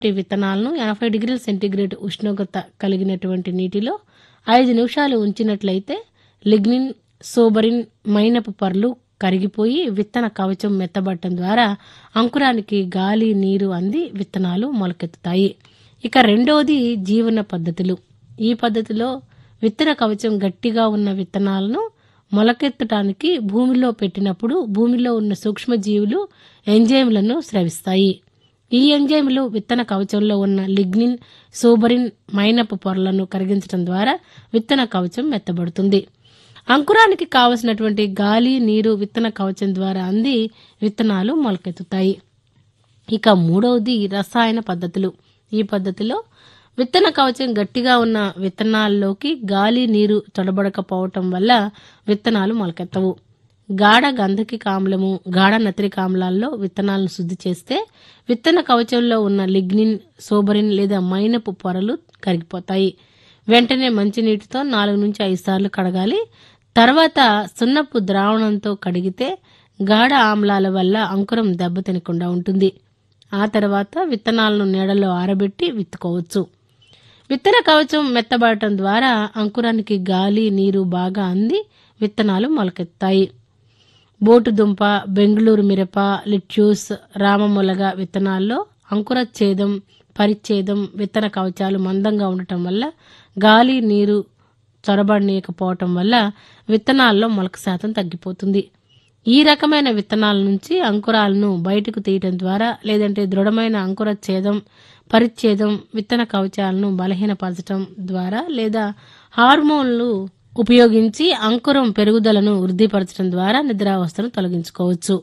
ఈ విత్తనాలను ఎనభై డిగ్రీల సెంటీగ్రేడ్ ఉష్ణోగ్రత కలిగినటువంటి నీటిలో ఐదు నిమిషాలు ఉంచినట్లయితే లిగ్నిన్ సోబరిన్ మైనపు పర్లు కరిగిపోయి విత్తన కవచం మెత్తబడటం ద్వారా అంకురానికి గాలి నీరు అంది విత్తనాలు మొలకెత్తుతాయి ఇక రెండవది జీవన పద్ధతులు ఈ పద్ధతిలో విత్తన కవచం గట్టిగా ఉన్న విత్తనాలను మొలకెత్తడానికి భూమిలో పెట్టినప్పుడు భూమిలో ఉన్న సూక్ష్మజీవులు ఎంజైమ్లను స్రవిస్తాయి ఈ ఎంజైములు విత్తన కవచంలో ఉన్న లిగ్నిన్ సోబరిన్ మైనపు పొరలను కరిగించడం ద్వారా విత్తన కవచం మెత్తబడుతుంది అంకురానికి కావలసినటువంటి గాలి నీరు విత్తన కవచం ద్వారా అంది విత్తనాలు మొలకెత్తుతాయి ఇక మూడవది రసాయన పద్ధతులు ఈ పద్ధతిలో విత్తన కవచం గట్టిగా ఉన్న విత్తనాల్లోకి గాలి నీరు తొడబడకపోవటం వల్ల విత్తనాలు మొలకెత్తవు గాఢ గంధకిక ఆమ్లము గాఢ నత్రిక ఆమ్లాల్లో విత్తనాలను శుద్ధి చేస్తే విత్తన కవచంలో ఉన్న లిగ్నిన్ సోబరిన్ లేదా మైనపు పొరలు కరిగిపోతాయి వెంటనే మంచినీటితో నాలుగు నుంచి ఐదు సార్లు కడగాలి తర్వాత సున్నపు ద్రావణంతో కడిగితే గాఢ ఆమ్లాల వల్ల అంకురం దెబ్బతినకుండా ఉంటుంది ఆ తర్వాత విత్తనాలను నీడలో ఆరబెట్టి విత్తుకోవచ్చు విత్తన కవచం మెత్తబడటం ద్వారా అంకురానికి గాలి నీరు బాగా అంది విత్తనాలు మొలకెత్తాయి బోటుదుంప బెంగళూరు మిరప లిట్యూస్ రామములగ విత్తనాల్లో అంకురఛేదం పరిచ్ఛేదం విత్తన కవచాలు మందంగా ఉండటం వల్ల గాలి నీరు చొరబడనీయకపోవటం వల్ల విత్తనాల్లో మొలక శాతం తగ్గిపోతుంది ఈ రకమైన విత్తనాల నుంచి అంకురాలను బయటకు తీయటం ద్వారా లేదంటే దృఢమైన అంకుర ఛేదం పరిచ్ఛేదం విత్తన కవచాలను బలహీనపరచటం ద్వారా లేదా హార్మోన్లు ఉపయోగించి అంకురం పెరుగుదలను వృద్ధిపరచడం ద్వారా నిద్రావస్థను తొలగించుకోవచ్చు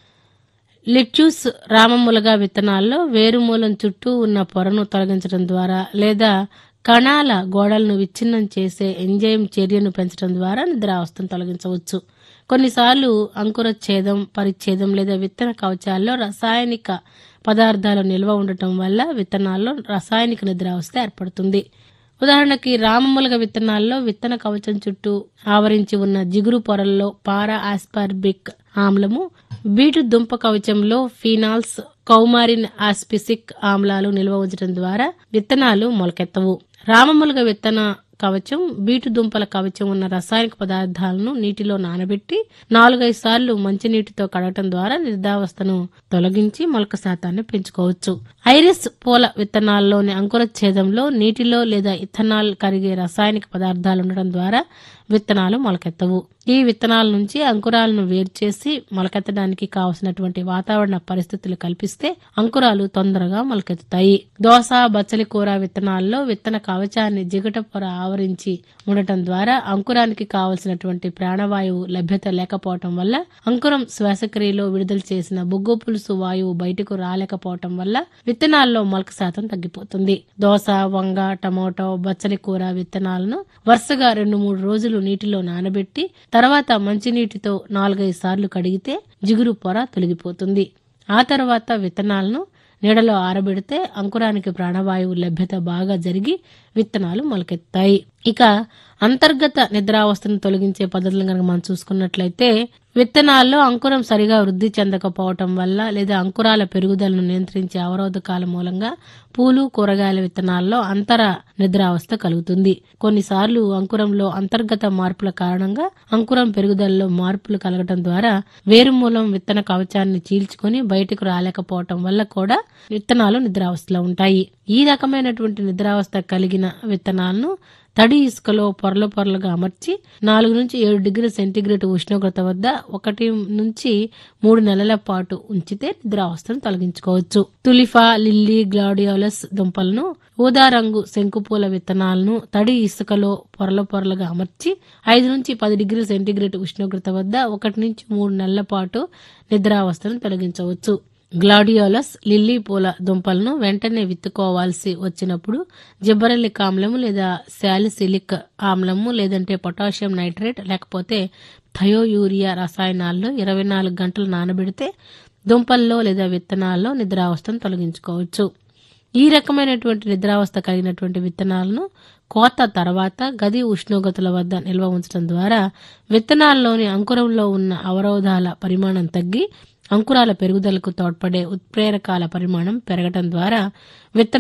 లిట్యూస్ రామములగా విత్తనాల్లో వేరుమూలం చుట్టూ ఉన్న పొరను తొలగించడం ద్వారా లేదా కణాల గోడలను విచ్ఛిన్నం చేసే ఎంజైమ్ చర్యను పెంచడం ద్వారా నిద్రావస్థను తొలగించవచ్చు కొన్నిసార్లు అంకురఛేదం పరిచ్ఛేదం లేదా విత్తన కవచాల్లో రసాయనిక పదార్థాలు నిల్వ ఉండటం వల్ల విత్తనాల్లో రసాయనిక నిద్రావస్థ ఏర్పడుతుంది ఉదాహరణకి రామములగ విత్తనాల్లో విత్తన కవచం చుట్టూ ఆవరించి ఉన్న జిగురు పొరల్లో పారా ఆస్పార్బిక్ ఆమ్లము బీటు దుంప కవచంలో ఫీనాల్స్ కౌమారిన్ ఆస్పిసిక్ ఆమ్లాలు నిల్వ ఉంచడం ద్వారా విత్తనాలు మొలకెత్తవు రామములగ విత్తన కవచం బీటు దుంపల కవచం ఉన్న రసాయనిక పదార్థాలను నీటిలో నానబెట్టి నాలుగైదు సార్లు మంచినీటితో కడగటం ద్వారా నిర్ధావస్థను తొలగించి మొలక శాతాన్ని పెంచుకోవచ్చు ఐరిస్ పూల విత్తనాల్లోని అంకురఛేదంలో నీటిలో లేదా ఇథనాల్ కరిగే రసాయనిక పదార్థాలు ఉండడం ద్వారా విత్తనాలు మొలకెత్తవు ఈ విత్తనాల నుంచి అంకురాలను వేరు చేసి మొలకెత్తడానికి కావలసినటువంటి వాతావరణ పరిస్థితులు కల్పిస్తే అంకురాలు తొందరగా మొలకెత్తుతాయి దోస బచ్చలి కూర విత్తనాల్లో విత్తన కవచాన్ని జిగట పొర ఆవరించి ఉండటం ద్వారా అంకురానికి కావలసినటువంటి ప్రాణవాయువు లభ్యత లేకపోవటం వల్ల అంకురం శ్వాసక్రియలో విడుదల చేసిన బొగ్గు పులుసు వాయువు బయటకు రాలేకపోవటం వల్ల విత్తనాల్లో మొలక శాతం తగ్గిపోతుంది దోస వంగ టమోటో బచ్చలి కూర విత్తనాలను వరుసగా రెండు మూడు రోజులు నీటిలో నానబెట్టి తర్వాత మంచినీటితో నాలుగైదు సార్లు కడిగితే జిగురు పొర తొలగిపోతుంది ఆ తర్వాత విత్తనాలను నీడలో ఆరబెడితే అంకురానికి ప్రాణవాయువు లభ్యత బాగా జరిగి విత్తనాలు మొలకెత్తాయి ఇక అంతర్గత నిద్రావస్థను తొలగించే పద్ధతులను కనుక మనం చూసుకున్నట్లయితే విత్తనాల్లో అంకురం సరిగా వృద్ధి చెందకపోవటం వల్ల లేదా అంకురాల పెరుగుదలను నియంత్రించే అవరోధకాల మూలంగా పూలు కూరగాయల విత్తనాల్లో అంతర నిద్రావస్థ కలుగుతుంది కొన్నిసార్లు అంకురంలో అంతర్గత మార్పుల కారణంగా అంకురం పెరుగుదలలో మార్పులు కలగటం ద్వారా వేరుమూలం విత్తన కవచాన్ని చీల్చుకొని బయటకు రాలేకపోవటం వల్ల కూడా విత్తనాలు నిద్రావస్థలో ఉంటాయి ఈ రకమైనటువంటి నిద్రావస్థ కలిగిన విత్తనాలను తడి ఇసుకలో పొరలు పొరలుగా అమర్చి నాలుగు నుంచి ఏడు డిగ్రీ సెంటీగ్రేడ్ ఉష్ణోగ్రత వద్ద ఒకటి నుంచి మూడు నెలల పాటు ఉంచితే నిద్రావస్థను తొలగించుకోవచ్చు తులిఫా లిల్లీ గ్లాడియోలస్ దుంపలను ఊదా రంగు శంకుపూల విత్తనాలను తడి ఇసుకలో పొరల పొరలుగా అమర్చి ఐదు నుంచి పది డిగ్రీ సెంటీగ్రేడ్ ఉష్ణోగ్రత వద్ద ఒకటి నుంచి మూడు నెలల పాటు నిద్రావస్థను తొలగించవచ్చు గ్లాడియోలస్ లిల్లీ పూల దుంపలను వెంటనే విత్తుకోవాల్సి వచ్చినప్పుడు జిబ్బరెల్లిక్ ఆమ్లము లేదా శాలిసిలిక్ ఆమ్లము లేదంటే పొటాషియం నైట్రేట్ లేకపోతే థయోయూరియా రసాయనాల్లో ఇరవై నాలుగు గంటలు నానబెడితే దుంపల్లో లేదా విత్తనాల్లో నిద్రావస్థను తొలగించుకోవచ్చు ఈ రకమైనటువంటి నిద్రావస్థ కలిగినటువంటి విత్తనాలను కోత తర్వాత గది ఉష్ణోగ్రతల వద్ద నిల్వ ఉంచడం ద్వారా విత్తనాల్లోని అంకురంలో ఉన్న అవరోధాల పరిమాణం తగ్గి అంకురాల పెరుగుదలకు తోడ్పడే ఉత్ప్రేరకాల పరిమాణం పెరగటం ద్వారా విత్తన